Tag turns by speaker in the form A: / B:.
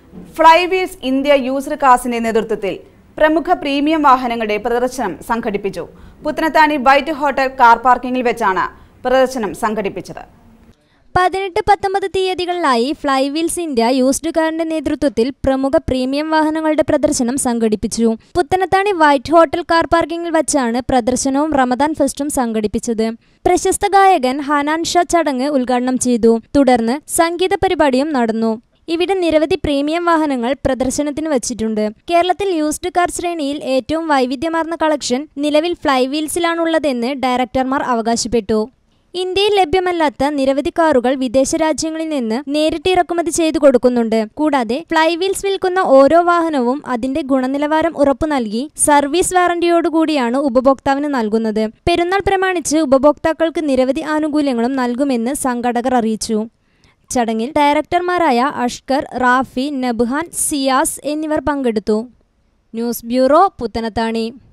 A: ഫ്ലൈവീൽസ് India user കാസിന്റെ നേതൃത്വത്തിൽ പ്രമുഖ premium വാഹനങ്ങളുടെ പ്രദർശനം സംഘടിപ്പിച്ചു പുത്തനത്താണി വൈറ്റ് ഹോട്ടൽ കാർ പാർക്കിംഗിൽ വെച്ചാണ് പ്രദർശനം സംഘടിപ്പിച്ചത്
B: പതിനെട്ട് പത്തൊമ്പത് തീയതികളിലായി ഫ്ലൈവീൽസ് ഇന്ത്യ യൂസ്ഡ് കാറിന്റെ നേതൃത്വത്തിൽ പ്രമുഖ പ്രീമിയം വാഹനങ്ങളുടെ പ്രദർശനം സംഘടിപ്പിച്ചു പുത്തനത്താണി വൈറ്റ് ഹോട്ടൽ കാർ പാർക്കിംഗിൽ വച്ചാണ് പ്രദർശനവും റമദാൻ ഫെസ്റ്റും സംഘടിപ്പിച്ചത് പ്രശസ്ത ഗായകൻ ഹനാൻ ഷാ ചടങ്ങ് ഉദ്ഘാടനം ചെയ്തു തുടർന്ന് സംഗീത പരിപാടിയും നടന്നു ഇവിടെ നിരവധി പ്രീമിയം വാഹനങ്ങൾ പ്രദർശനത്തിന് വച്ചിട്ടുണ്ട് കേരളത്തിൽ യൂസ്ഡ് കാർ ശ്രേണിയിൽ ഏറ്റവും വൈവിധ്യമാർന്ന കളക്ഷൻ നിലവിൽ ഫ്ലൈവീൽസിലാണുള്ളതെന്ന് ഡയറക്ടർമാർ അവകാശപ്പെട്ടു ഇന്ത്യയിൽ ലഭ്യമല്ലാത്ത നിരവധി കാറുകൾ വിദേശ രാജ്യങ്ങളിൽ നിന്ന് നേരിട്ട് ഇറക്കുമതി ചെയ്തു കൊടുക്കുന്നുണ്ട് കൂടാതെ ഫ്ലൈവീൽസ് വിൽക്കുന്ന ഓരോ വാഹനവും അതിന്റെ ഗുണനിലവാരം ഉറപ്പു നൽകി സർവീസ് വാറന്റിയോടുകൂടിയാണ് ഉപഭോക്താവിന് നൽകുന്നത് പെരുന്നാൾ പ്രമാണിച്ച് ഉപഭോക്താക്കൾക്ക് നിരവധി ആനുകൂല്യങ്ങളും നൽകുമെന്ന് സംഘാടകർ അറിയിച്ചു ചടങ്ങിൽ ഡയറക്ടർമാരായ അഷ്കർ റാഫി നബ്ഹാൻ സിയാസ് എന്നിവർ പങ്കെടുത്തു ന്യൂസ് ബ്യൂറോ പുത്തനത്താണി